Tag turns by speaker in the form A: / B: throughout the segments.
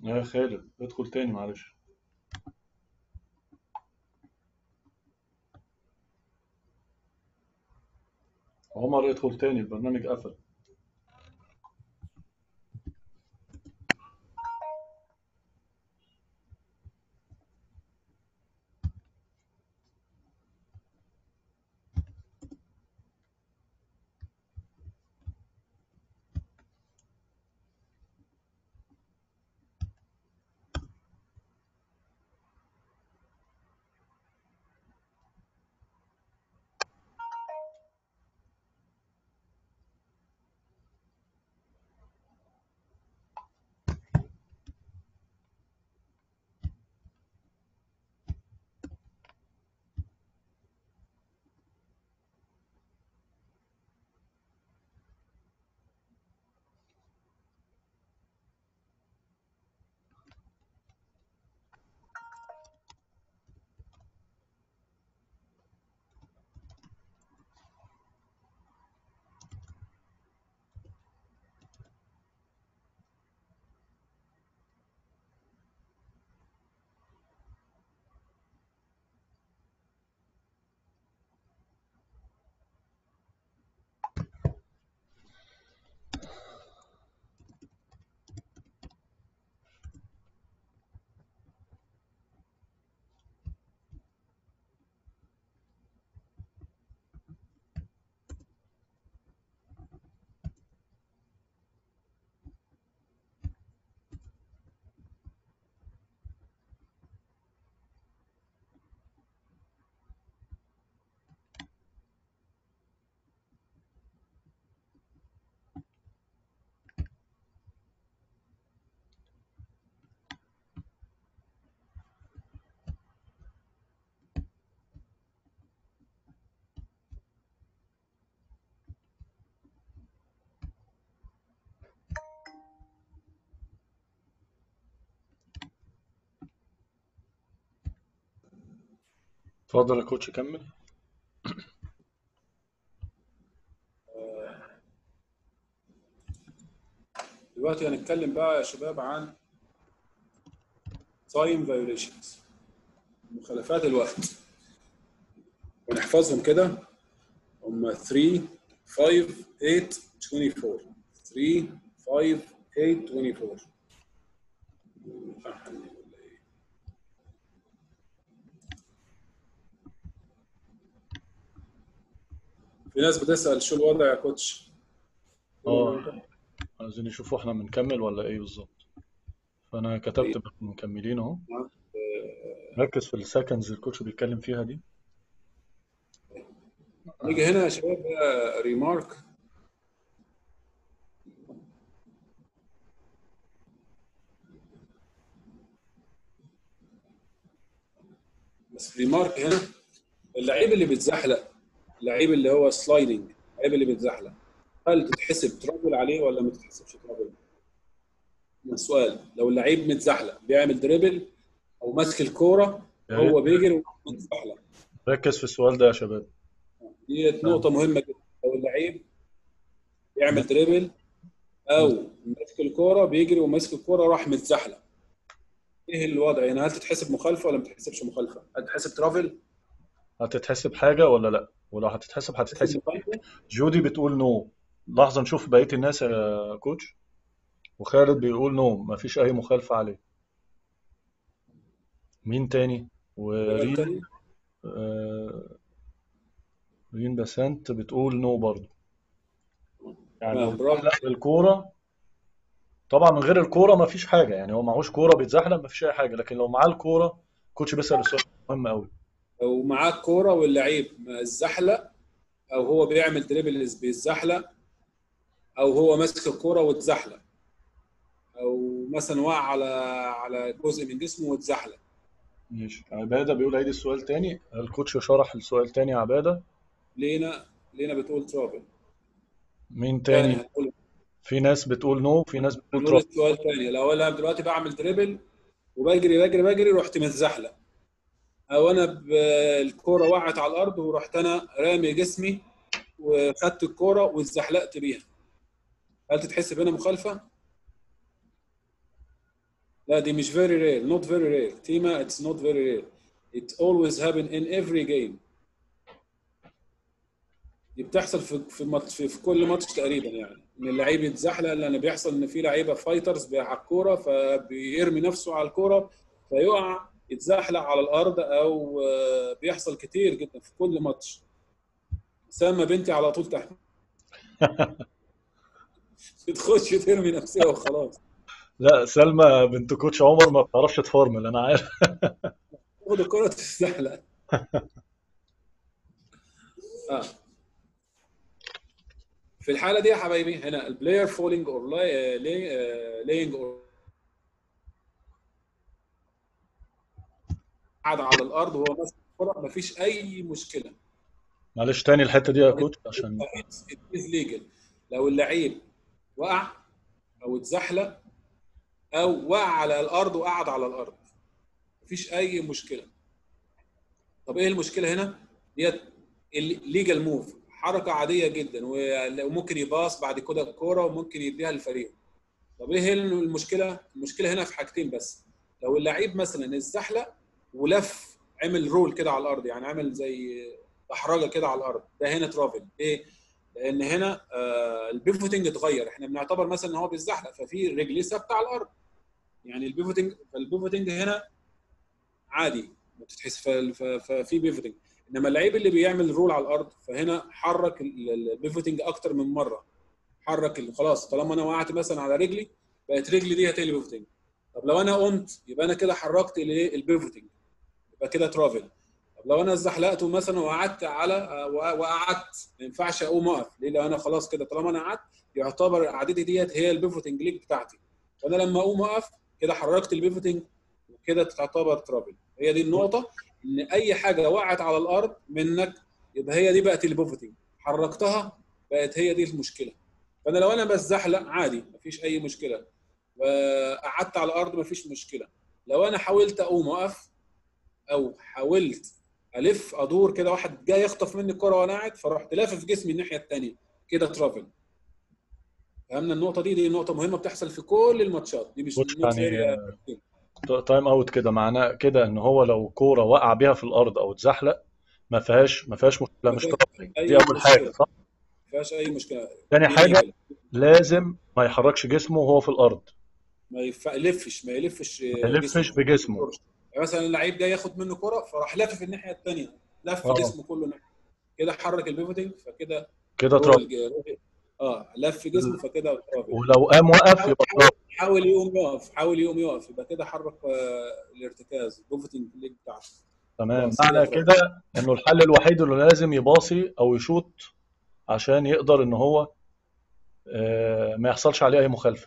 A: يا خالد ادخل تاني معلش عمر ادخل تاني البرنامج قفل اتفضل يا كوتش كمل
B: دلوقتي هنتكلم بقى يا شباب عن تايم فايوليشنز مخالفات الوقت ونحفظهم كده هم 3 5 8 24 3 5 8 24 أحلى ولا إيه؟ في ناس بتسأل شو الوضع يا كوتش؟
A: اه عايزين يشوفوا احنا بنكمل ولا ايه بالظبط فانا كتبت مكملين اهو ركز في السكندز الكوتش بيتكلم فيها دي
B: نيجي هنا يا شباب بقى ريمارك بس ريمارك هنا اللعيب اللي بيتزحلق اللعيب اللي هو سلايدنج اللعيب اللي بيتزحلق هل تتحسب ترابل عليه ولا ما تتحسبش ترابل؟ السؤال لو اللعيب متزحلق بيعمل دريبل او ماسك الكوره هو بيجري ومتزحلق
A: ركز في السؤال ده يا شباب
B: دي نقطة مهمة جدا لو اللعيب يعمل دريبل أو ماسك الكورة بيجري وماسك الكورة راح متزحلق إيه الوضع هنا؟ هل تتحسب مخالفة ولا ما تتحسبش مخالفة؟ هل تتحسب ترافل؟
A: هتتحسب حاجة ولا لا ولو هتتحسب هتتحسب
B: مخالفة؟
A: جودي بتقول نو لحظة نشوف بقية الناس يا كوتش وخالد بيقول نو مفيش أي مخالفة عليه مين تاني ورين
B: تاني؟
A: آه، رين بسنت بتقول نو برضو يعني
B: تمام،
A: لو
B: برافو.
A: اتزحلق بالكورة طبعا من غير الكورة مفيش حاجة يعني هو معهوش كورة بيتزحلق مفيش أي حاجة لكن لو معاه الكورة كوتش بيسأل السؤال مهم أوي
B: لو معاك كورة واللعيب الزحلق أو هو بيعمل دريبل بيتزحلق أو هو ماسك الكورة واتزحلق أو مثلا وقع على على جزء من جسمه واتزحلق
A: ماشي عبادة بيقول عيد السؤال تاني الكوتش شرح السؤال تاني يا عبادة
B: لينا لينا بتقول ترابل
A: مين
B: تاني
A: تاني
B: هنقول
A: في ناس بتقول نو في ناس بتقول
B: هنقول
A: تراب
B: السؤال تاني لو انا دلوقتي بعمل دريبل وبجري بجري بجري رحت متزحلق او انا ب- الكوره وقعت على الارض ورحت انا رامي جسمي وخدت الكوره واتزحلقت بيها هل تتحسب هنا مخالفه؟ لا دي مش very rare not very rare تيما it's not very rare it always happen in every game دي بتحصل في في ماتش في, في كل ماتش تقريبا يعني ان اللعيب يتزحلق لان بيحصل ان في لعيبه فايترز على الكوره فبيرمي نفسه على الكوره فيقع يتزحلق على الارض او آه، بيحصل كتير جدا في كل ماتش سامة بنتي على طول تحت بتخش ترمي نفسها وخلاص
A: لا سلمى بنت كوتش عمر ما بتعرفش تفورمل انا عارف
B: تاخد الكرة تتزحلق اه في الحالة دي يا حبايبي هنا البلاير فولينج اور لاينج اور قاعد على الارض وهو ماسك الكرة مفيش اي مشكلة
A: معلش تاني الحته دي يا كوتش عشان
B: از ليجل لو اللعيب وقع او اتزحلق او وقع على الارض وقعد على الارض مفيش اي مشكله طب ايه المشكله هنا ديت الليجل موف حركه عاديه جدا و- وممكن يباص بعد كده الكوره وممكن يديها للفريق طب ايه هي المشكله المشكله هنا في حاجتين بس لو اللعيب مثلا اتزحلق ولف عمل رول كده على الارض يعني عمل زي دحرجه كده على الارض ده هنا ترافل ايه لان هنا آه البيفوتنج اتغير احنا بنعتبر مثلا ان هو بيتزحلق ففي رجليه ثابته على الارض يعني البيفوتنج فالبيفوتنج هنا عادي ما بتتحس ف- ف- ففي بيفوتنج انما اللعيب اللي بيعمل رول على الارض فهنا حرك ال- ال- البيفوتنج اكتر من مره حرك ال- خلاص طالما انا وقعت مثلا على رجلي بقت رجلي دي هتقلب بيفوتنج طب لو انا قمت يبقى انا كده حركت الايه البيفوتنج يبقى كده ترافل طب لو انا اتزحلقت مثلا وقعدت على آه، وقعدت ما ينفعش اقوم اقف ليه لو انا خلاص كده طالما انا قعدت يعتبر قعدتي ديت هي البيفوتنج ليج بتاعتي فانا لما اقوم اقف كده حركت البيفوتنج وكده تعتبر ترافل هي دي النقطه ان اي حاجه وقعت على الارض منك يبقى هي دي بقت البيفوتنج حركتها بقت هي دي المشكله فانا لو انا بتزحلق عادي مفيش اي مشكله وقعدت على الارض مفيش مشكله لو انا حاولت اقوم اقف او حاولت الف ادور كده واحد جاي يخطف مني الكره وانا قاعد فرحت لافف جسمي الناحيه الثانيه كده ترافل فهمنا النقطه دي دي نقطه مهمه بتحصل في كل الماتشات دي مش
A: كوتش
B: not
A: يعني
B: very-
A: تايم اوت كده معناه كده ان هو لو كوره وقع بيها في الارض او اتزحلق ما فيهاش ما فيهاش مشكله مش
B: ما
A: ترافلينج
B: أي
A: دي اول حاجه
B: مشكلة.
A: صح
B: ما فيهاش اي مشكله
A: تاني
B: دي
A: حاجه
B: legal.
A: لازم ما يحركش جسمه وهو في الارض
B: ما يف- يلفش ما يلفش
A: ما يلفش بجسمه
B: يعني مثلا اللعيب جاي ياخد منه كره فراح لافف الناحيه الثانيه لف
A: آه.
B: جسمه كله ناحيه كده حرك البيفوتنج فكده
A: كده
B: هو
A: ترافل
B: الج- اه لف جسمه فكده ترافل.
A: ولو قام وقف يبقى
B: حاول
A: ترافل
B: حاول يقوم يقف حاول يقوم يقف يبقى كده حرك آه، الارتكاز البيفوتنج ليج بتاعته
A: تمام
B: خلاص
A: معنى
B: كده
A: كده انه الحل الوحيد اللي لازم يباصي او يشوط عشان يقدر ان هو آه، ما يحصلش عليه اي مخالفه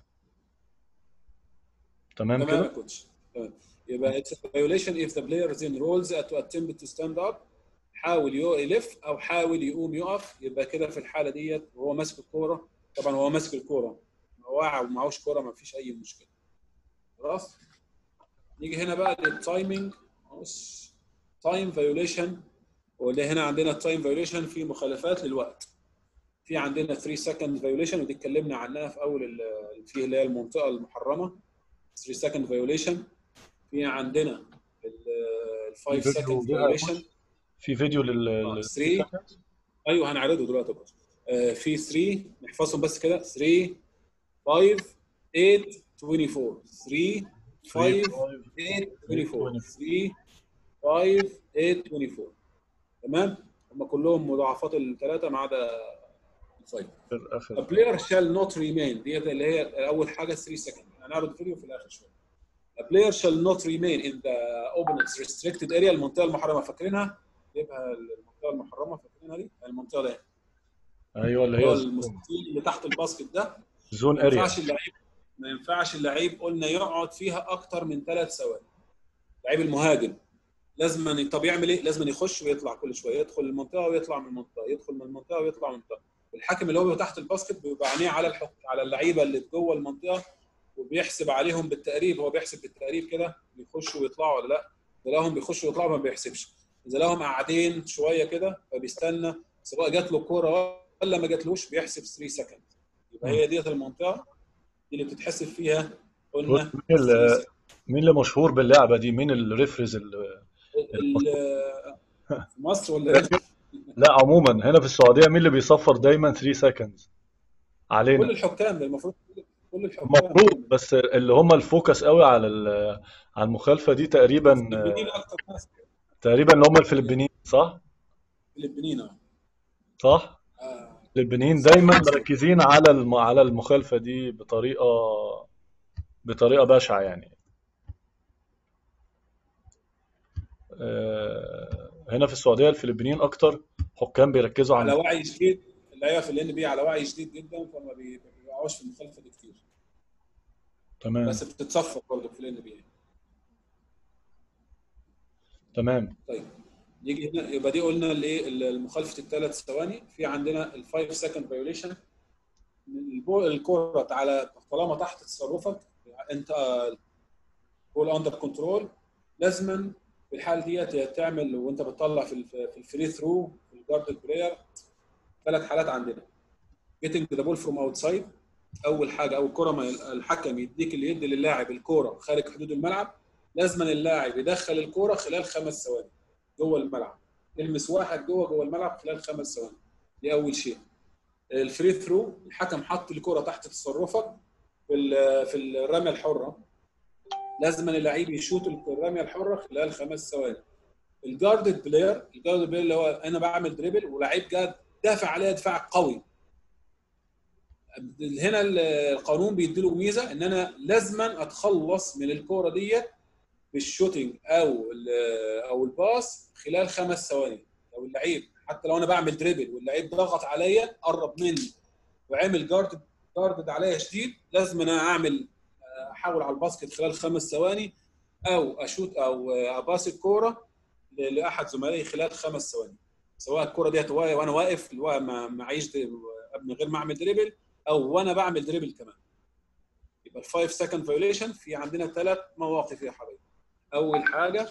A: تمام
B: تمام يا
A: كده
B: كوتش تمام يبقى it's a violation if the player is in rolls to attempt to stand up حاول يو- يلف او حاول يقوم يقف يبقى كده في الحاله ديت وهو ماسك الكوره طبعا هو ماسك الكوره هو واقع ومعهوش كوره ما فيش اي مشكله خلاص نيجي هنا بقى للتايمنج تايم فايوليشن واللي هنا عندنا التايم فايوليشن في مخالفات للوقت في عندنا 3 سكند فايوليشن ودي اتكلمنا عنها في اول ال- في اللي هي المنطقه المحرمه 3 سكند فايوليشن في عندنا ال 5
A: فيديو
B: سكند
A: ليها
B: فايوليشن
A: في فيديو لل
B: آه،
A: لل-
B: 3 ايوه هنعرضه دلوقتي بس آه، في 3 نحفظهم بس كده 3 5 8 24 3 5 8 24 3 5 8 24 تمام هم كلهم مضاعفات الثلاثه ما عدا الفايف
A: في الاخر
B: A player shall not remain دي اللي هي اول حاجه 3 سكند هنعرض الفيديو في الاخر شويه A player shall not remain in the opponent's restricted area المنطقه المحرمه فاكرينها يبقى المنطقه المحرمه فاكرينها دي المنطقه دي
A: ايوه اللي
B: اللي هو
A: هي
B: المستطيل اللي تحت الباسكت ده
A: زون
B: ما
A: اريا
B: ينفعش اللعيب ما ينفعش اللعيب قلنا يقعد فيها اكتر من ثلاث ثواني اللعيب المهاجم لازم أن- طب يعمل ايه؟ لازم يخش ويطلع كل شويه يدخل المنطقه ويطلع من المنطقه يدخل من المنطقه ويطلع من المنطقه الحاكم اللي هو بيبقى تحت الباسكت بيبقى عينيه على الحك... على اللعيبه اللي جوه المنطقه وبيحسب عليهم بالتقريب هو بيحسب بالتقريب كده بيخشوا ويطلعوا ولا لا اذا لهم بيخشوا ويطلعوا ما بيحسبش اذا لهم قاعدين شويه كده فبيستنى سواء جات له الكوره ولا ما جاتلوش بيحسب 3 سكند يبقى هي ديت المنطقه دي اللي بتتحسب فيها قلنا
A: ال-
B: 3 second.
A: مين اللي مشهور باللعبة دي مين الريفرز اللي
B: ال- في مصر ولا إيه؟
A: لا عموما هنا في السعودية مين اللي بيصفر دايما 3 seconds
B: كل
A: علينا
B: الحكام المفروض كل الحكام
A: المفروض بس اللي هم الفوكس قوي على ال- على المخالفة دي تقريبا
B: الفلبينيين اكتر ناس
A: تقريبا اللي هم الفلبينيين صح؟
B: الفلبينيين اه
A: صح؟
B: آه.
A: الفلبينيين دايما مركزين على الم... على المخالفة دي بطريقة بطريقة بشعة يعني آه، هنا في السعودية الفلبينيين أكتر حكام بيركزوا
B: على
A: على
B: وعي شديد اللعيبه في الان بي على وعي شديد جدا فما بي- ما بيقعوش في المخالفه دي كتير
A: تمام
B: بس بتتصفى برضه في الان بي
A: تمام
B: طيب نيجي هنا يبقى دي قلنا الايه المخالفه الثلاث ثواني في عندنا الفايف سكند فايوليشن الكوره على طالما تحت تصرفك انت بول اندر كنترول لازما في الحاله ديت يا تعمل وانت بتطلع في الف- في الفري ثرو في الجارد بلاير ثلاث حالات عندنا جيتنج ذا بول فروم اوتسايد اول حاجه اول كره ما الحكم يديك اللي يدي للاعب الكوره خارج حدود الملعب لازما اللاعب يدخل الكوره خلال خمس ثواني جوه الملعب يلمس واحد جوه جوه الملعب خلال خمس ثواني دي اول شيء الفري ثرو الحكم حط الكره تحت تصرفك في ال- في الرميه الحره لازم اللعيب يشوط الرميه الحره خلال خمس ثواني الجارد بلاير الجارد بلاير اللي هو انا بعمل دريبل ولاعيب جاد دافع عليا دفاع قوي هنا القانون بيديله ميزه ان انا لازما اتخلص من الكوره ديت بالشوتنج او ال- او الباس خلال خمس ثواني لو اللعيب حتى لو انا بعمل دريبل واللعيب ضغط عليا قرب مني وعمل جارد جارد عليا شديد لازم انا اعمل احاول على الباسكت خلال خمس ثواني او اشوت او اباس الكوره ل- لاحد زملائي خلال خمس ثواني سواء الكوره ديت وا- وانا واقف وا- ما معيش د- من غير ما اعمل دريبل او وانا بعمل دريبل كمان يبقى الفايف سكند فايوليشن في عندنا ثلاث مواقف يا حبايبي اول حاجه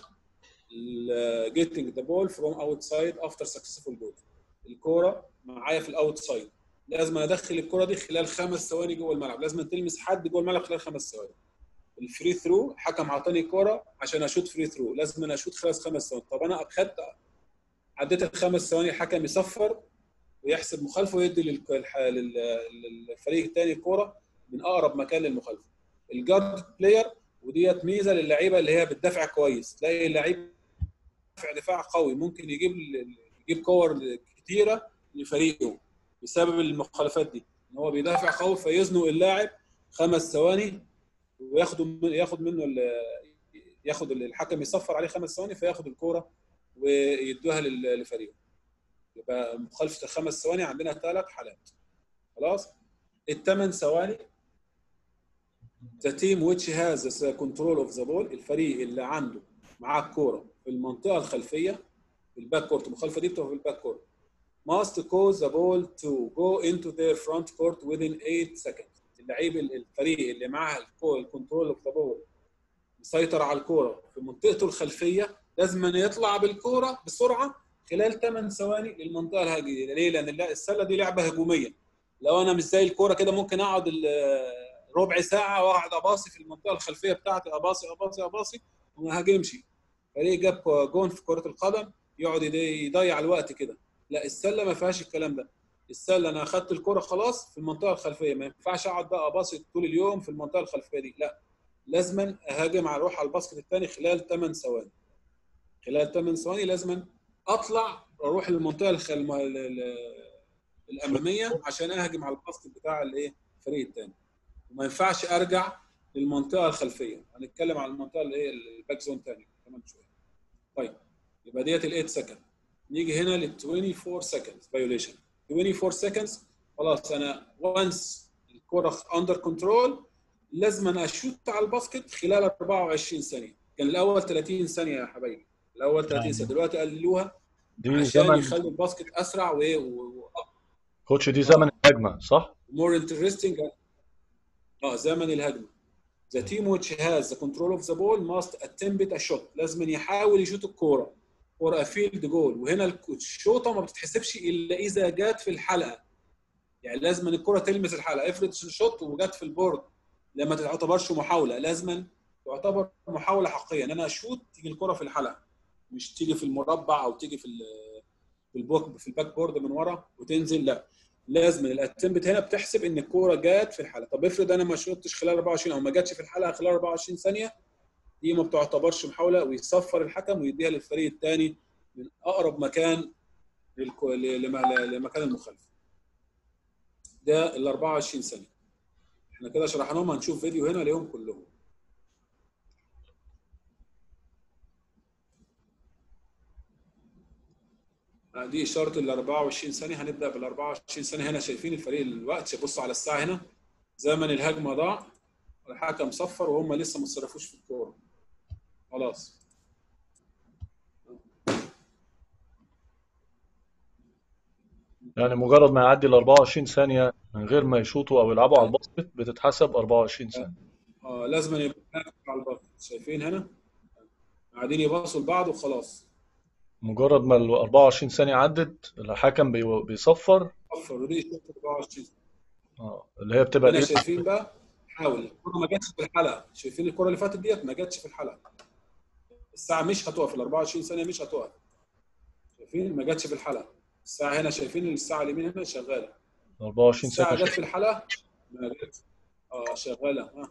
B: جيتنج ذا بول فروم اوتسايد افتر سكسسفول جول الكوره معايا في الاوتسايد لازم ادخل الكره دي خلال خمس ثواني جوه الملعب لازم تلمس حد جوه الملعب خلال خمس ثواني الفري ثرو الحكم اعطاني كوره عشان اشوت فري ثرو لازم انا اشوت خلال خمس ثواني طب انا اخدت عديت الخمس ثواني الحكم يصفر ويحسب مخالفه ويدي للك- الح- لل- للفريق الثاني الكوره من اقرب مكان للمخالفه الجارد بلاير وديت ميزه للعيبه اللي هي بتدافع كويس تلاقي اللعيب دافع دفاع قوي ممكن يجيب يجيب كور كتيره لفريقه بسبب المخالفات دي ان هو بيدافع قوي فيزنق اللاعب خمس ثواني وياخد من ياخد منه ال- ياخد الحكم يصفر عليه خمس ثواني فياخد الكوره ويدوها لل- لفريقه يبقى مخالفه الخمس ثواني عندنا ثلاث حالات خلاص الثمان ثواني the team which has the control of the ball الفريق اللي عنده معاه الكوره في المنطقه الخلفيه في الباك كورت المخالفه دي بتبقى في الباك كورت must cause the ball to go into their front court within 8 seconds اللعيب الفريق اللي معاه الكنترول اوف ذا بول مسيطر على الكوره في منطقته الخلفيه لازم أن يطلع بالكوره بسرعه خلال 8 ثواني للمنطقه الهجوميه ليه؟ لان الل- السله دي لعبه هجوميه لو انا مش زي الكوره كده ممكن اقعد ال- ربع ساعه واقعد اباصي في المنطقه الخلفيه بتاعتي اباصي اباصي اباصي وما هاجمش فريق جاب جون في كره القدم يقعد يضي- يضيع الوقت كده لا السله ما فيهاش الكلام ده السله انا اخدت الكره خلاص في المنطقه الخلفيه ما ينفعش اقعد بقى اباصي طول اليوم في المنطقه الخلفيه دي لا لازما اهاجم على اروح على الباسكت الثاني خلال 8 ثواني خلال 8 ثواني لازما اطلع اروح للمنطقه الخ... الم- ال- ال- الاماميه عشان اهجم على الباسكت بتاع الايه الفريق الثاني وما ينفعش ارجع للمنطقه الخلفيه هنتكلم على المنطقه اللي هي الباك زون ثاني كمان شويه طيب يبقى ديت ال 8 سكند نيجي هنا لل 24 سكند فايوليشن 24 سكند خلاص انا وانس الكره اندر كنترول لازم أنا اشوت على الباسكت خلال 24 ثانيه كان الاول 30 ثانيه يا حبايبي الاول 30 ثانيه دلوقتي قللوها
A: دي
B: عشان
A: زمن
B: يخلوا الباسكت اسرع وايه
A: كوتش دي زمن الهجمة صح؟
B: ومور انترستنج اه زمن الهجمه The team which has the control of the ball must attempt a shot لازم يحاول يشوط الكوره for a field goal وهنا الك- الشوطه ما بتتحسبش الا اذا جت في الحلقه يعني لازم الكره تلمس الحلقه افرض شوط وجت في البورد لما تعتبرش محاوله لازم تعتبر محاوله حقيقيه ان انا اشوت تيجي الكره في الحلقه مش تيجي في المربع او تيجي في ال- في البوك في الباك بورد من ورا وتنزل لا لازم الاتمبت هنا بتحسب ان الكوره جات في الحلقه طب افرض انا ما شوتش خلال 24 او ما جاتش في الحلقه خلال 24 ثانيه دي ما بتعتبرش محاوله ويصفر الحكم ويديها للفريق الثاني من اقرب مكان للكو- ل- لم- لمكان المخالف ده ال 24 ثانيه احنا كده شرحناهم هنشوف فيديو هنا ليهم كلهم دي اشاره ال 24 ثانيه هنبدا بال 24 ثانيه هنا شايفين الفريق الوقت بصوا على الساعه هنا زمن الهجمه ضاع الحكم صفر وهم لسه ما اتصرفوش في الكوره خلاص
A: يعني مجرد ما يعدي ال 24 ثانية من غير ما يشوطوا أو يلعبوا على الباسكت بتتحسب 24 ثانية
B: اه لازم يبقى على الباقي شايفين هنا قاعدين يباصوا لبعض وخلاص
A: مجرد ما ال 24 ثانية عدت الحكم بي- بيصفر
B: صفر ودي اشاره 24
A: اه اللي هي بتبقى
B: هنا
A: ايه
B: شايفين بقى حاول الكره ما جاتش في الحلقه شايفين الكره اللي فاتت ديت ما جاتش في الحلقه الساعه مش هتقف ال 24 ثانيه مش هتقف شايفين ما جاتش في الحلقه الساعه هنا شايفين الساعه اليمين هنا شغاله
A: 24
B: الساعه
A: ثانية
B: جت في الحلقه ما جاتش اه شغاله ها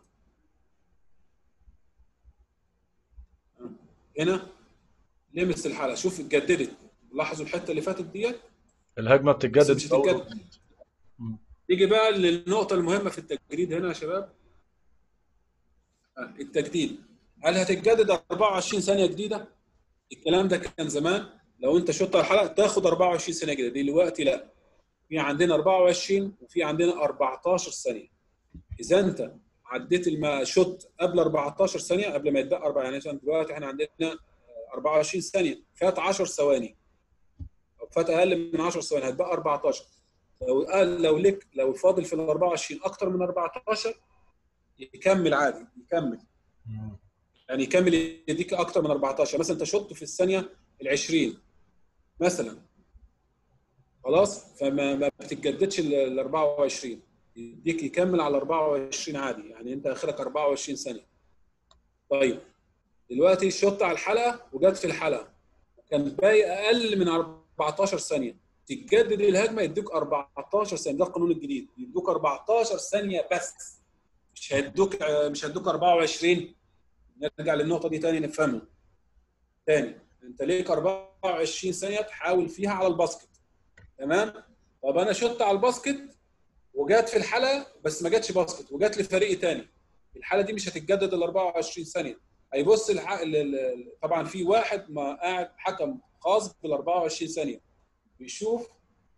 B: ها. هنا لمس الحلقه شوف اتجددت لاحظوا الحته اللي فاتت ديت
A: الهجمة
B: بس
A: بتتجدد
B: مش
A: في أول
B: هتتجدد نيجي بقى للنقطة المهمة في التجديد هنا يا شباب آه، التجديد هل هتتجدد 24 ثانية جديدة؟ الكلام ده كان زمان لو انت شوت الحلقة تاخد 24 ثانية جديدة دلوقتي لا في عندنا 24 وفي عندنا 14 ثانية إذا أنت عديت الما شوت قبل 14 ثانية قبل ما يتبقى 4 يعني مثلا دلوقتي احنا عندنا آه، 24 ثانية فات 10 ثواني أو فات أقل من 10 ثواني هتبقى 14 لو قال لو لك لو فاضل في ال 24 اكتر من 14 يكمل عادي يكمل
A: مم.
B: يعني يكمل يديك اكتر من 14 مثلا انت شط في الثانيه ال 20 مثلا خلاص فما ما بتتجددش ال 24 يديك يكمل على 24 عادي يعني انت اخرك 24 ثانيه طيب دلوقتي شط على الحلقه وجت في الحلقه كان باقي اقل من 14 ثانيه تتجدد الهجمه يدوك 14 ثانيه ده القانون الجديد يدوك 14 ثانيه بس مش هيدوك مش هيدوك 24 نرجع للنقطه دي تاني نفهمها تاني انت ليك 24 ثانيه تحاول فيها على الباسكت تمام طب انا شطت على الباسكت وجات في الحلقه بس ما جاتش باسكت وجات لفريق تاني الحاله دي مش هتتجدد ال 24 ثانيه هيبص الح... ال- ال- ال- طبعا في واحد ما قاعد حكم خاص بال 24 ثانيه بيشوف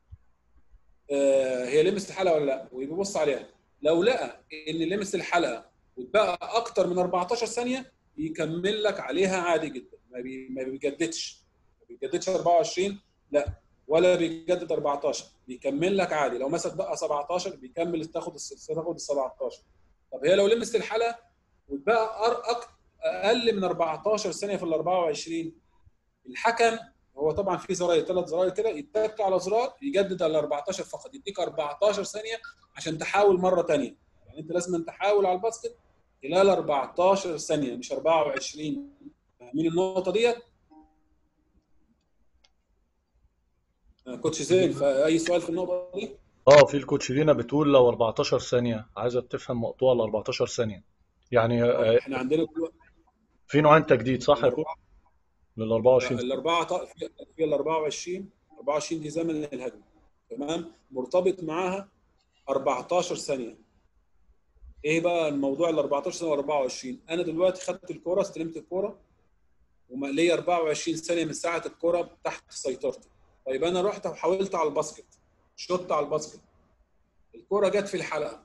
B: آه، هي لمست الحلقه ولا لا ويبص عليها لو لقى ان لمس الحلقه واتبقى اكتر من 14 ثانيه يكمل لك عليها عادي جدا ما, بي... ما بيجددش ما بيجددش 24 لا ولا بيجدد 14 بيكمل لك عادي لو مثلا بقى 17 بيكمل تاخد الس- تاخد ال 17 طب هي لو لمست الحلقه واتبقى أر- أك- اقل من 14 ثانيه في ال 24 الحكم هو طبعا في زراير ثلاث زراير كده يتك على زرار يجدد على 14 فقط يديك 14 ثانيه عشان تحاول مره ثانيه يعني انت لازم تحاول على الباسكت خلال 14 ثانيه مش 24 فاهمين النقطه ديت؟ آه، كوتش زين فاي سؤال في النقطه دي؟
A: اه في الكوتش لينا بتقول لو 14 ثانية عايزة تفهم مقطوعة ل 14 ثانية يعني آه،
B: احنا عندنا كل-
A: في نوعين تجديد صح يا كوتش لل 24
B: الاربعه ط- في في ال 24 24 دي زمن الهجمه تمام مرتبط معاها 14 ثانيه ايه بقى الموضوع ال 14 ثانيه و 24 انا دلوقتي خدت الكوره استلمت الكوره ومقليه 24 ثانيه من ساعه الكوره تحت سيطرتي طيب انا رحت وحاولت على الباسكت شطت على الباسكت الكوره جت في الحلقه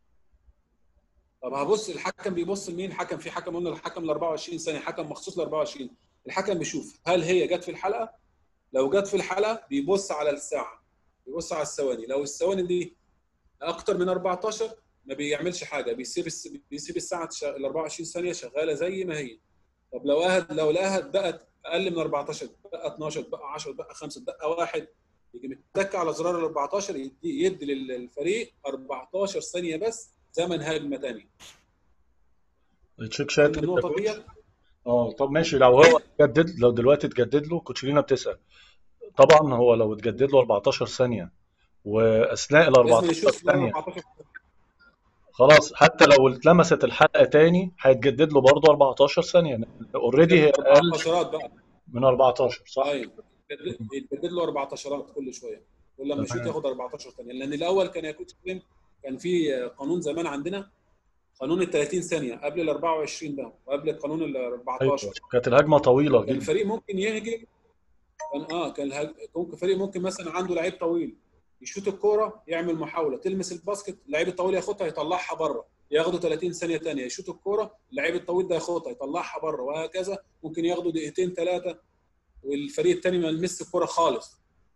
B: طب هبص الحكم بيبص لمين الحكم في حكم قلنا الحكم ل 24 ثانيه حكم مخصوص ل 24 الحكم بيشوف هل هي جت في الحلقه لو جت في الحلقه بيبص على الساعه بيبص على الثواني لو الثواني دي اكتر من 14 ما بيعملش حاجه بيسيب الس... بيسيب الساعه تش- ال 24 ثانيه شغاله زي ما هي طب لو أهد لو لقاها بقت اقل من 14 بقى 12 بقى 10 بقى 5 بقى 1 يجي متك على زرار ال 14 يدي, يدي للفريق 14 ثانيه بس زمن هجمه ثانيه
A: التشيك شات
B: قلنا النقطه دي
A: اه طب ماشي لو هو اتجدد لو دلوقتي اتجدد له كوتشيلينا بتسأل طبعا هو لو اتجدد له 14 ثانية واثناء ال
B: لازم
A: 14
B: يشوف
A: ثانية
B: 14
A: خلاص حتى لو اتلمست الحلقة تاني هيتجدد له برضه 14 ثانية اوريدي هي اقل
B: 14 بقى
A: من 14 صح؟
B: ايوه يتجدد له 14 كل شويه كل لما يشوط
A: تمام.
B: ياخد 14 ثانيه لان الاول كان يا كوتش كريم كان في قانون زمان عندنا قانون ال 30 ثانيه قبل ال 24 ده وقبل القانون ال 14
A: ايوه كانت الهجمة طويلة
B: كان
A: جدا
B: الفريق ممكن يهجم كان اه كان الهج... ممكن فريق ممكن مثلا عنده لعيب طويل يشوط الكوره يعمل محاوله تلمس الباسكت اللعيب الطويل ياخدها يطلعها بره ياخدوا 30 ثانيه ثانيه يشوط الكوره اللعيب الطويل ده ياخدها يطلعها بره وهكذا ممكن ياخدوا دقيقتين ثلاثه والفريق الثاني ما يلمس الكوره خالص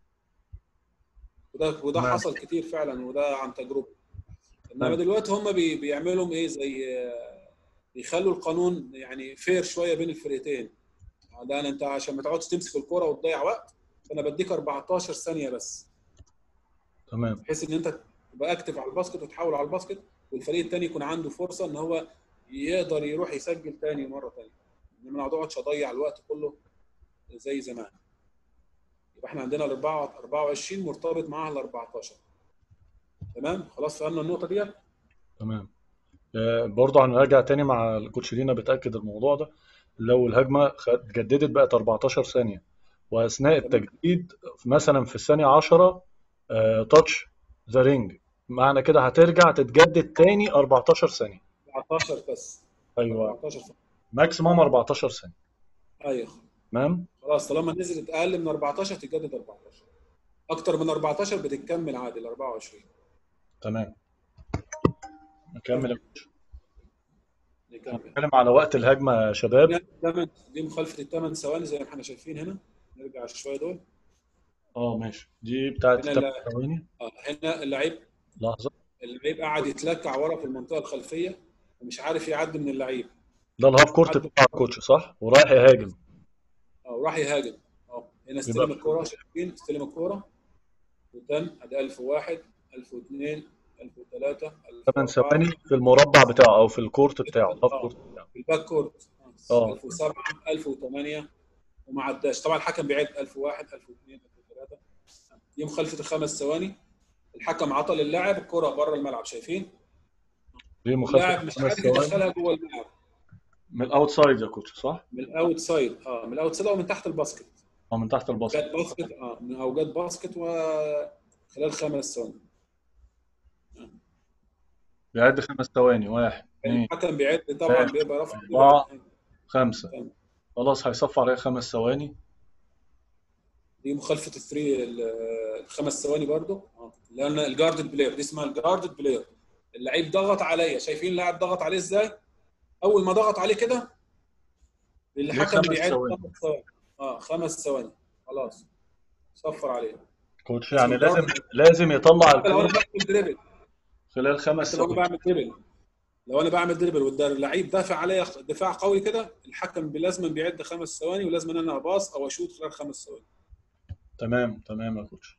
B: وده وده
A: تمام.
B: حصل كتير فعلا وده عن تجربه انما
A: تمام.
B: دلوقتي هم بي... بيعملوا ايه زي آه، بيخلوا القانون يعني فير شويه بين الفرقتين ده أنا انت عشان ما تقعدش تمسك الكوره وتضيع وقت فانا بديك 14 ثانيه بس
A: تمام
B: بحيث ان انت تبقى اكتف على الباسكت وتحاول على الباسكت والفريق الثاني يكون عنده فرصه ان هو يقدر يروح يسجل ثاني مره ثانيه انما ما اقعدش اضيع الوقت كله زي زمان يبقى احنا عندنا ال 24 مرتبط معاها ال 14 تمام خلاص فهمنا النقطه ديت
A: تمام آه، برضه هنرجع تاني مع الكوتشيلينا بتأكد الموضوع ده لو الهجمة خد- اتجددت بقت 14 ثانية وأثناء
B: تمام.
A: التجديد مثلا في الثانية 10 تاتش ذا رينج معنى كده هترجع تتجدد تاني 14 ثانية
B: 14 بس
A: أيوه
B: 14 ثانيه
A: ماكسيموم 14 ثانية
B: ايوه
A: تمام
B: خلاص طالما نزلت اقل من 14 تتجدد 14 اكتر من 14 بتكمل عادي ال 24
A: تمام نكمل يا كوتش.
B: نكمل
A: نتكلم على وقت الهجمة يا شباب
B: هنا الثمن دي مخالفه الثمان ثواني زي ما احنا شايفين هنا نرجع شويه دول
A: اه ماشي دي بتاعت
B: هنا
A: 8
B: لا-
A: ثواني
B: اه هنا اللعيب
A: لحظة
B: اللعيب قاعد يتلكع ورا في المنطقه الخلفيه ومش عارف يعدي من اللعيب
A: ده الهاف كورت بتاع الكوتش صح ورايح يهاجم
B: اه وراح يهاجم اه هنا استلم الكوره شايفين استلم الكوره وتم ادي 1001 1002 1003
A: 8 ثواني في المربع بتاعه او في الكورت بتاعه الهاف
B: آه.
A: كورت بتاعه
B: في الباك كورت
A: آه.
B: 1007 1008 وما عداش طبعا الحكم بيعد 1001 1002 1003 دي مخالفه الخمس ثواني الحكم عطى للاعب الكره بره الملعب شايفين
A: دي مخالفة
B: اللاعب مش
A: خمس
B: عارف
A: ثواني
B: يدخلها جوه الملعب
A: من الاوتسايد يا كوتش صح؟
B: من الاوت سايد اه من الاوت سايد او من تحت الباسكت
A: او من تحت الباسكت
B: جت باسكت اه من او جت باسكت وخلال خمس ثواني
A: بيعد خمس ثواني واحد اثنين
B: الحكم بيعد طبعا
A: ثلاثة،
B: بيبقى رفع
A: أربعة. خمسة
B: تمام.
A: خلاص هيصفى عليها خمس ثواني
B: دي مخالفه الثري ال- الخمس ثواني برضو اه لان الجاردد بلاير دي اسمها الجاردد بلاير اللعيب ضغط عليا شايفين اللاعب ضغط عليه ازاي اول ما ضغط عليه كده الحكم
A: خمس
B: بيعد
A: ثواني.
B: خمس ثواني اه خمس ثواني خلاص صفر عليه
A: كوتش يعني
B: اسمه
A: لازم
B: guard.
A: لازم يطلع
B: حتى لو انا
A: الكورة
B: بعمل دريبل
A: خلال خمس
B: حتى لو انا
A: ثواني
B: بعمل دريبل لو انا بعمل دريبل واللعيب دافع عليا دفاع قوي كده الحكم لازم بيعد خمس ثواني ولازم ان انا اباص او اشوط خلال خمس ثواني
A: تمام تمام يا كوتش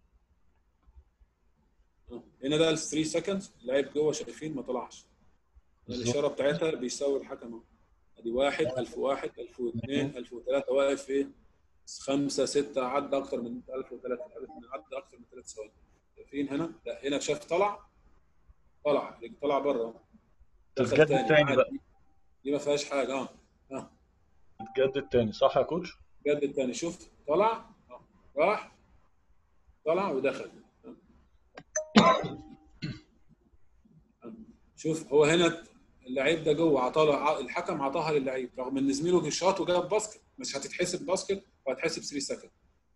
B: آه. هنا ده ال 3 سكندز اللعيب جوه شايفين ما طلعش
A: بالظبط.
B: الاشاره بتاعتها بيساوي الحكم اهو ادي واحد 1001 1002 1003 واقف ايه خمسه سته عدى اكتر من 1003 عدى اكتر من ثلاث ثواني شايفين هنا لا هنا شاف طلع طلع طلع بره دخل
A: تتجدد تاني
B: عادي.
A: بقى
B: دي ما فيهاش حاجه اه اه
A: تتجدد تاني صح يا كوتش؟
B: جدد تاني شوف طلع آه. راح طلع ودخل آه. شوف هو هنا اللعيب ده جوه عطاله الحكم عطاها للعيب رغم ان زميله شاط وجاب باسكت مش هتتحسب باسكت وهتحسب 3 سكند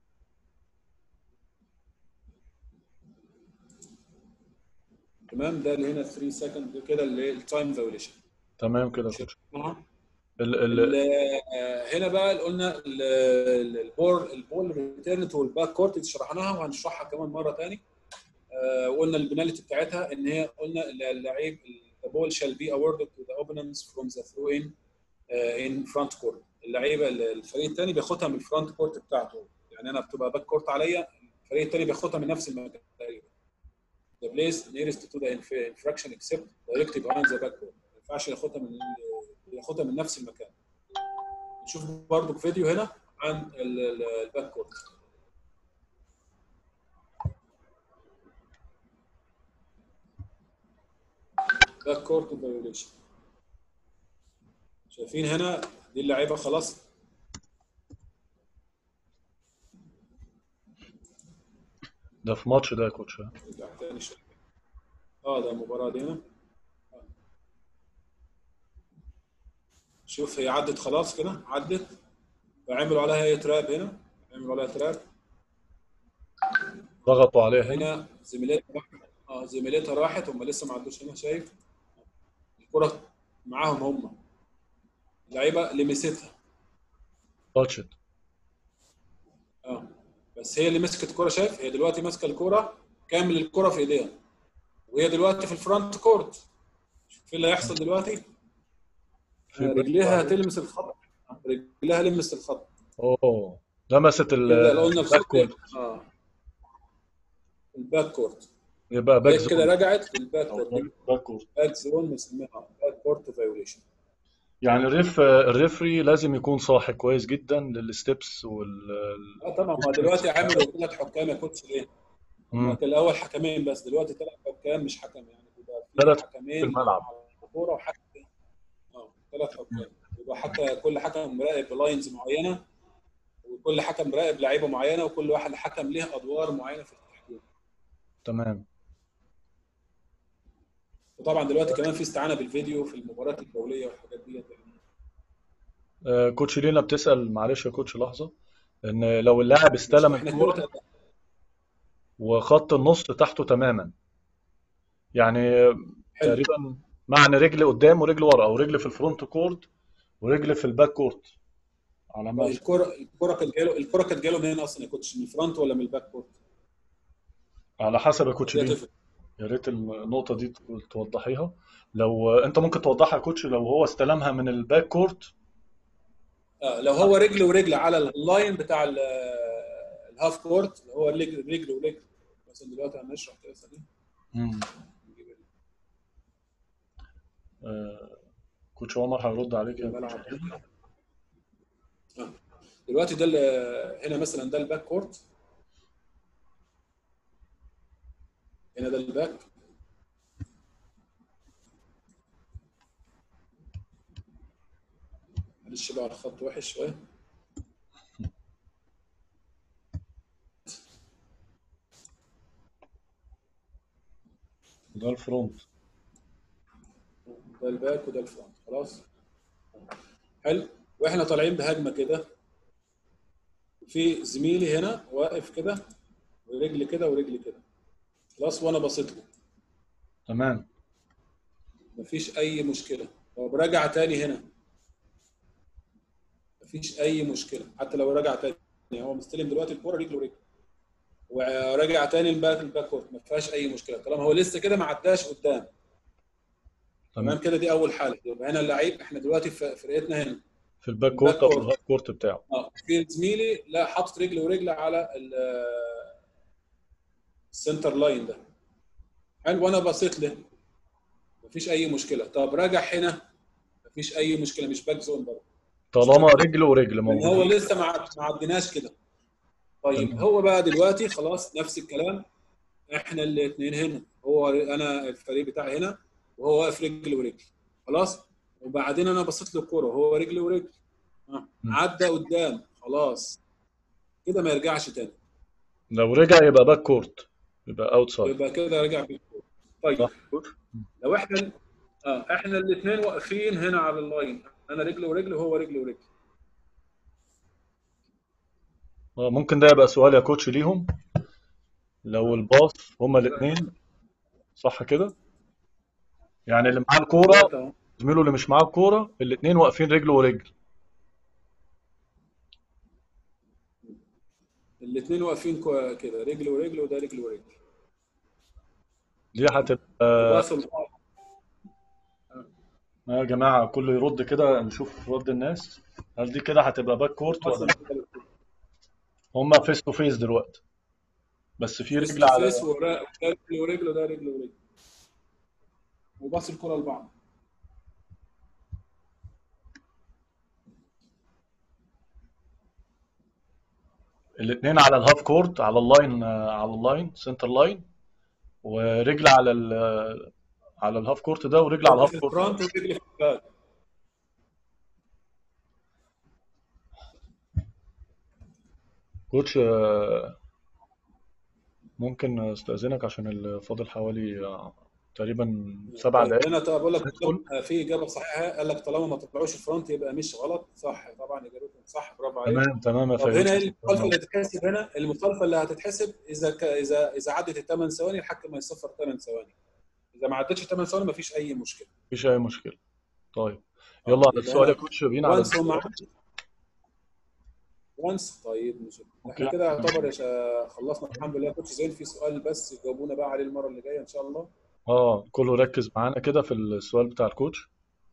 B: تمام ده اللي هنا 3 سكند كده اللي التايم فايوليشن
A: تمام كده يا كوتش
B: تمام
A: ال ال
B: ال- هنا بقى قلنا ال- ال- البول البول ريتيرن والباك كورت دي شرحناها وهنشرحها كمان مره ثاني وقلنا البنالتي بتاعتها ان هي قلنا اللعيب the ball shall be awarded to the opponents from the throw in uh, in front court اللعيبه الفريق الثاني بياخدها من الفرونت كورت بتاعته يعني انا بتبقى باك كورت عليا الفريق الثاني بياخدها من نفس المكان تقريبا the place nearest to the inf- infraction except directly behind the back court ما ينفعش ياخدها من ال- بياخدها من نفس المكان نشوف برضو فيديو هنا عن ال- ال- الباك كورت باك كورت فايوليشن شايفين هنا دي اللعيبه خلاص
A: ده في ماتش ده يا كوتش ها؟
B: نرجع تاني شوية. اه ده المباراة دي هنا آه. شوف هي عدت خلاص كده عدت فعملوا عليها هي تراب هنا عملوا عليها تراب
A: ضغطوا عليها هنا
B: هنا زميلتها راحت اه زميلتها راحت هم لسه ما عدوش هنا شايف الكرة معاهم هم اللعيبة لمستها
A: تاتشت
B: اه بس هي اللي مسكت الكرة شايف هي دلوقتي ماسكة الكرة كامل الكرة في ايديها وهي دلوقتي في الفرونت كورت شوف ايه اللي هيحصل دلوقتي
A: في
B: رجليها هتلمس الخط رجليها لمست الخط
A: اوه لمست ال
B: كده لو قلنا
A: الباك
B: الخط
A: كورت
B: اه الباك كورت
A: يبقى باك
B: هي كده
A: زون
B: رجعت للباك
A: أو
B: كورت
A: باك- باك كورت
B: باك زون بنسميها باك كورت فايوليشن
A: يعني الريف الريفري لازم يكون صاحي كويس جدا للستبس وال
B: اه طبعا هو دلوقتي عملوا ثلاث حكام يا كوتش ليه؟ هما
A: مم.
B: كان الاول حكمين بس دلوقتي ثلاث حكام مش حكم يعني بيبقى في
A: ثلاث
B: حكمين
A: في الملعب.
B: على الكوره وحكم اه ثلاث حكام يبقى حتى كل حكم مراقب بلاينز معينه وكل حكم مراقب لعيبه معينه وكل واحد حكم ليه ادوار معينه في التحكيم
A: تمام
B: وطبعا دلوقتي كمان في استعانه بالفيديو في المباريات الدوليه والحاجات دي
A: آه، كوتش لينا بتسأل معلش يا كوتش لحظة ان لو اللاعب استلم
B: احنا
A: الكورة
B: كده
A: وخط النص تحته تماما يعني
B: حلو
A: تقريبا معنى رجل قدام ورجل ورا او رجل في الفرونت كورت ورجل في الباك كورت على ما
B: الكره الكره كانت جاله الكره كانت جاله منين اصلا يا كوتش من الفرونت ولا من الباك كورت؟
A: على حسب يا كوتش
B: دي
A: لينا
B: هتفرق
A: يا ريت النقطة دي توضحيها لو انت ممكن توضحها يا كوتش لو هو استلمها من الباك كورت
B: آه لو هو رجل ورجل على اللاين بتاع ال- الهاف كورت اللي هو رجل رجل ورجل مثلا دلوقتي هنشرح كده ثانيه
A: مم. آه، كوتش عمر هيرد عليك يا
B: الملعب
A: كوتش
B: هنا. آه. دلوقتي ده ال- هنا مثلا ده الباك كورت هنا ده الباك معلش بقى الخط وحش شويه
A: ده الفرونت
B: ده الباك وده الفرونت خلاص حلو واحنا طالعين بهجمه كده في زميلي هنا واقف كده ورجل كده ورجل كده خلاص وانا باصيت له
A: تمام
B: مفيش اي مشكله هو براجع تاني هنا مفيش اي مشكله حتى لو رجع تاني هو مستلم دلوقتي الكوره رجله ورجل وراجع تاني الباك الباك كورت ما فيهاش اي مشكله طالما هو لسه كده ما عداش قدام تمام
A: تمام
B: كده دي اول حاله يبقى هنا اللعيب احنا دلوقتي في فرقتنا هنا
A: في الباك
B: الباك
A: كورت او في
B: كورت.
A: الهاف كورت بتاعه
B: اه في زميلي لا حاطط رجل ورجل على ال- السنتر لاين ده حلو وانا بصيت له مفيش اي مشكله طب راجع هنا مفيش اي مشكله مش باك زون برضه
A: طالما رجل ورجل
B: لان هو
A: موجودين
B: لسه ما عد- ما عديناش كده طيب
A: تمام.
B: هو بقى دلوقتي خلاص نفس الكلام احنا الاثنين هنا هو انا الفريق بتاعي هنا وهو واقف رجل ورجل خلاص وبعدين انا بصيت له الكوره وهو رجل ورجل آه.
A: م.
B: عدى قدام خلاص كده ما يرجعش تاني
A: لو رجع يبقى باك كورت يبقى اوتسايد
B: يبقى كده رجع في الكوره طيب
A: صح كوتش؟
B: لو احنا اه احنا الاثنين واقفين هنا على اللاين انا رجل ورجل وهو رجل ورجل
A: آه، ممكن ده يبقى سؤال يا كوتش ليهم لو الباص هما الاثنين صح كده يعني اللي معاه الكوره
B: دلوقتي اهو
A: زميله اللي مش معاه الكوره الاثنين واقفين رجل ورجل
B: الاثنين واقفين كو- كده رجل ورجل وده رجل ورجل
A: دي هتبقى
B: وباصوا لبعض.
A: يا جماعه كله يرد كده نشوف رد الناس هل دي كده هتبقى باك كورت
B: باصوا
A: ولا
B: لبعض.
A: هما فيس تو فيس دلوقتي بس في
B: فيس
A: رجل
B: تو
A: على
B: فيس ورا- ده رجل ورجل وده رجل ورجل وباص الكره لبعض
A: الاثنين على الهاف كورت على اللاين على اللاين سنتر لاين ورجل على ال على الهاف كورت ده ورجل على
B: رجل
A: الهاف
B: في
A: كورت
B: الفرونت
A: ده
B: ورجل في الباك
A: كوتش آه، ممكن استأذنك عشان ال- فاضل حوالي آه، تقريبا سبع
B: طيب
A: دقايق
B: هنا طب اقول لك
A: ندخل
B: آه، في اجابه صحيحه قال لك طالما ما تطلعوش الفرونت يبقى مش غلط صح طبعا اجابتهم صح برافو عليك
A: تمام تمام يا
B: طب هنا
A: فارس
B: ايه المخالفه اللي هتتحسب هنا المخالفه اللي هتتحسب اذا ك... اذا اذا عدت الثمان ثواني الحكم هيصفر 8 ثواني اذا ما عدتش 8 ثواني مفيش اي مشكله
A: مفيش أي مشكلة طيب
B: اه
A: يلا على
B: يبقى
A: السؤال يا
B: هنا
A: كوتش بينا على
B: وانس هم
A: السؤال
B: عدوا وانس طيب مش
A: اوكي
B: احنا كده يعتبر يا شا... خلصنا الحمد لله كوتش زين في سؤال بس جاوبونا بقى عليه المره اللي جايه ان شاء الله
A: اه كله ركز معانا كده في السؤال بتاع الكوتش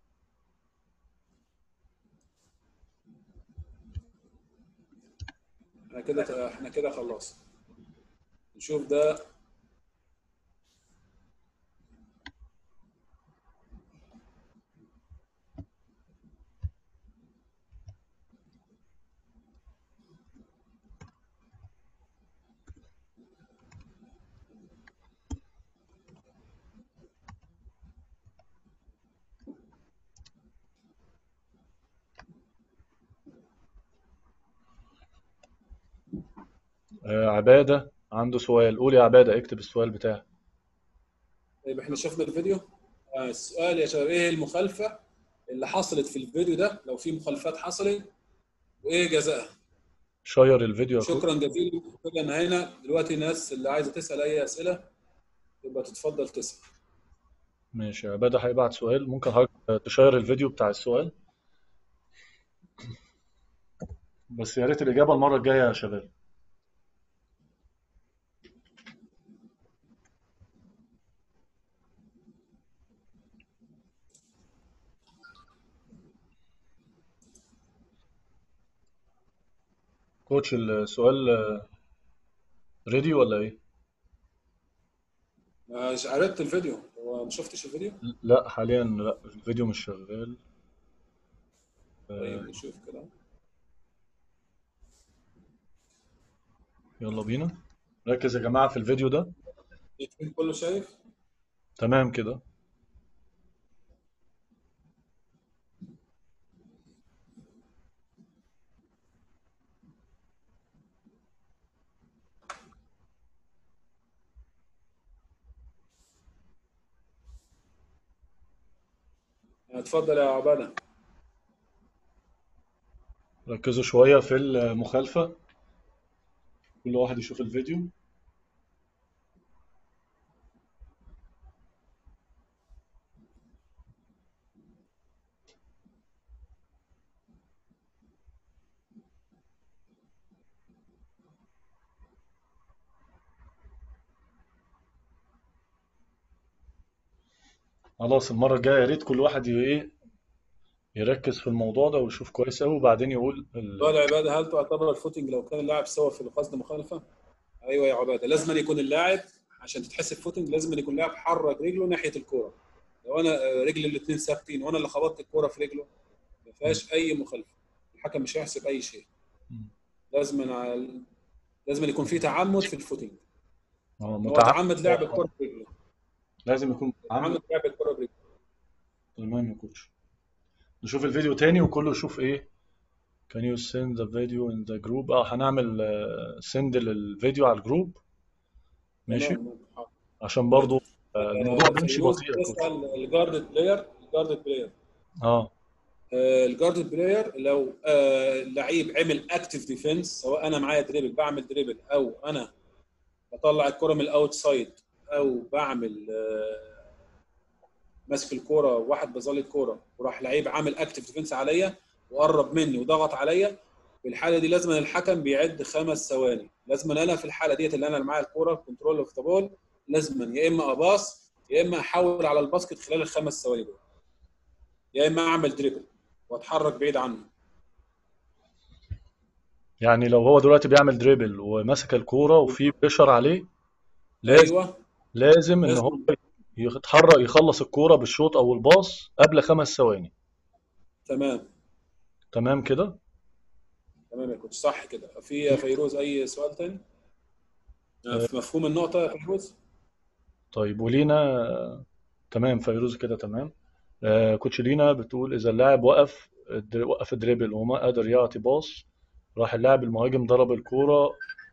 B: احنا كده احنا كده خلاص نشوف ده
A: آه عبادة عنده سؤال قول يا عبادة اكتب السؤال بتاعك
B: طيب احنا شفنا الفيديو آه، السؤال يا شباب ايه المخالفه اللي حصلت في الفيديو ده لو في مخالفات حصلت وايه جزائها
A: شير الفيديو يا كوتش
B: شكرا جزيلا كده انهينا دلوقتي الناس اللي عايزه تسال اي اسئله تبقى تتفضل تسال
A: ماشي عبادة هيبعت سؤال ممكن حضرتك تشير الفيديو بتاع السؤال بس يا ريت الإجابة المرة الجاية يا شباب كوتش السؤال ريدي ولا ايه؟
B: آه، عرضت الفيديو هو ما شفتش الفيديو
A: لا حاليا لا الفيديو مش شغال
B: طيب
A: آه،
B: نشوف كده
A: يلا بينا ركز يا جماعة في الفيديو ده
B: التيم كله شايف
A: تمام كده
B: آه، اتفضل يا عباده
A: ركزوا شوية في المخالفة كل واحد يشوف الفيديو خلاص المرة الجاية يا ريت كل واحد ي- ايه يركز في الموضوع ده ويشوف كويس قوي وبعدين يقول ال...
B: سؤال يا عباده هل تعتبر الفوتنج لو كان اللاعب سوى في القصد مخالفه؟ ايوه يا عباده لازم أن يكون اللاعب عشان تتحسب فوتنج لازم أن يكون اللاعب حرك رجله ناحيه الكوره لو انا آه، رجل الاثنين ثابتين وانا اللي خبطت الكوره في رجله ما فيهاش اي مخالفه الحكم مش هيحسب اي شيء
A: مم.
B: لازم أن لازم أن يكون في تعمد في الفوتنج
A: اه
B: هو
A: متعمد
B: تعمد لعب الكوره برجله
A: لازم يكون متعمد
B: تعمد لعب الكوره برجله
A: تمام يا كوتش نشوف الفيديو تاني وكله يشوف ايه Can you send the video in the group اه هنعمل سند للفيديو على الجروب ماشي
B: تمام حاضر.
A: عشان برضو آه، الموضوع
B: آه،
A: بيمشي
B: فيروز
A: بطيء يا كوتش
B: بيسال الجاردد بلاير الجاردد بلاير
A: اه
B: الجاردد بلاير لو آه، لعيب عمل اكتف ديفنس سواء انا معايا دريبل بعمل دريبل او انا بطلع الكره من الاوتسايد او بعمل آه، ماسك الكوره واحد بظل الكوره وراح لعيب عامل اكتف ديفنس عليا وقرب مني وضغط عليا في الحاله دي لازم الحكم بيعد خمس ثواني لازم انا في الحاله ديت اللي انا اللي معايا الكوره كنترول اوف ذا بول لازم يا اما اباص يا اما احول على الباسكت خلال الخمس ثواني دول يا اما اعمل دريبل واتحرك بعيد عنه
A: يعني لو هو دلوقتي بيعمل دريبل ومسك الكورة وفي بريشر عليه لازم
B: ايوه
A: لازم ان
B: لازم
A: هو يتحرك يخلص الكورة بالشوط او الباص قبل خمس ثواني
B: تمام
A: تمام كده
B: تمام يا كوتش صح كده في يا فيروز اي سؤال تاني آه، في مفهوم النقطه يا فيروز
A: طيب ولينا تمام فيروز كده تمام آه كوتش لينا بتقول اذا اللاعب وقف الدر- وقف دريبل وما قدر يعطي باص راح اللاعب المهاجم ضرب الكوره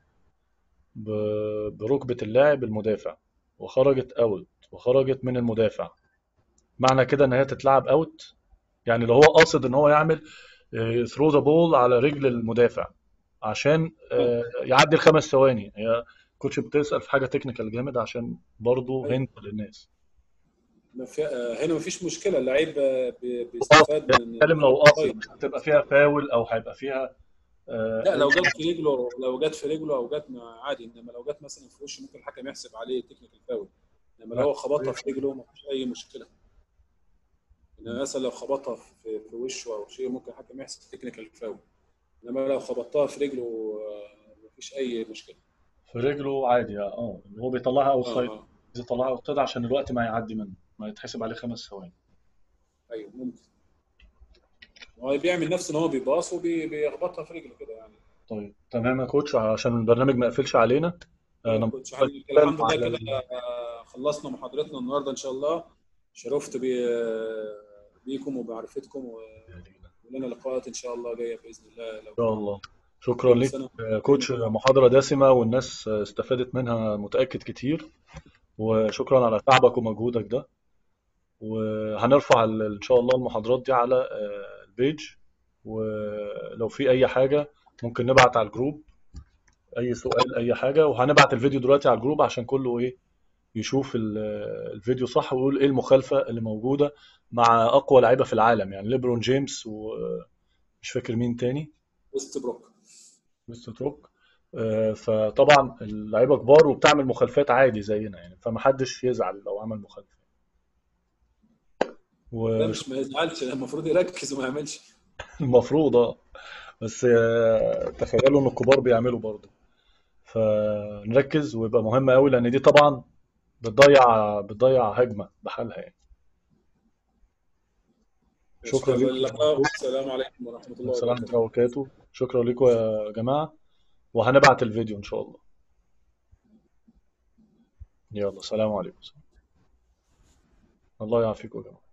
A: ب- بركبة اللاعب المدافع وخرجت اوت وخرجت من المدافع معنى كده ان هي تتلعب اوت يعني لو هو قاصد ان هو يعمل ثرو ذا بول على رجل المدافع عشان
B: آه،
A: آه، يعدي الخمس ثواني هي كوتش بتسأل في حاجة تكنيكال جامد عشان برضه
B: ايوه
A: هنت للناس
B: ما في- آه، هنا مفيش مشكله اللعيب آه، بي-
A: قاصد
B: بيستفاد من
A: بتكلم لو
B: الأوفسايد.
A: قاصد مش هتبقى فيها فاول او هيبقى فيها آه،
B: لا لو جت في رجله لو جت في رجله او جت مع- عادي انما لو جت مثلا في وشه ممكن الحكم يحسب عليه تكنيكال فاول انما لو هو خبطها في رجله مفيش اي مشكله انما مثلا لو خبطها في في وشه او شيء ممكن الحكم يحسب تكنيكال فاول انما لو خبطتها في رجله آه، مفيش اي مشكله
A: في رجله عادي اه اللي هو بيطلعها اوت
B: اه
A: سايد
B: اه
A: يطلعها اوت سايد عشان الوقت ما يعدي منه ما يتحسب عليه خمس ثواني
B: ايوه ممكن هو بيعمل نفسه ان هو بيباص وبيخبطها في رجله كده يعني
A: طيب تمام يا كوتش عشان البرنامج ما يقفلش علينا
B: يا
A: انا
B: كوتش حبيبي كده الحمد لله كده آه، خلصنا محاضرتنا النهارده ان شاء الله شرفت بي بيكم وبمعرفتكم ولنا لقاءات ان شاء الله جايه باذن الله لو
A: ان شاء الله شكرا
B: كل
A: لك
B: سنه
A: يا كوتش محاضرة دسمة والناس استفادت منها متأكد كتير وشكرا على تعبك ومجهودك ده وهنرفع ال- ان شاء الله المحاضرات دي على آه، البيج ولو في اي حاجة ممكن نبعت على الجروب اي سؤال اي حاجة وهنبعت الفيديو دلوقتي على الجروب عشان كله ايه يشوف ال- الفيديو صح ويقول ايه المخالفة اللي موجودة مع اقوى لعيبة في العالم يعني ليبرون جيمس ومش فاكر مين تاني
B: ويست بروك
A: مستر تروك آه، فطبعا اللعيبه كبار وبتعمل مخالفات عادي زينا يعني فمحدش يزعل لو عمل مخالفه
B: لا مش ما يزعلش المفروض يركز وما يعملش
A: والمفروض اه بس آه، تخيلوا ان الكبار بيعملوا برضه فنركز ويبقى مهم قوي لان دي طبعا بتضيع بتضيع هجمه بحالها يعني شكرا
B: شكرا
A: لكم
B: للقاء والسلام عليكم ورحمه الله
A: السلام عليكم
B: وبركاته
A: وبركاته شكرا لكم يا جماعه وهنبعت الفيديو ان شاء الله يلا سلام عليكم الله يعافيكم يا جماعه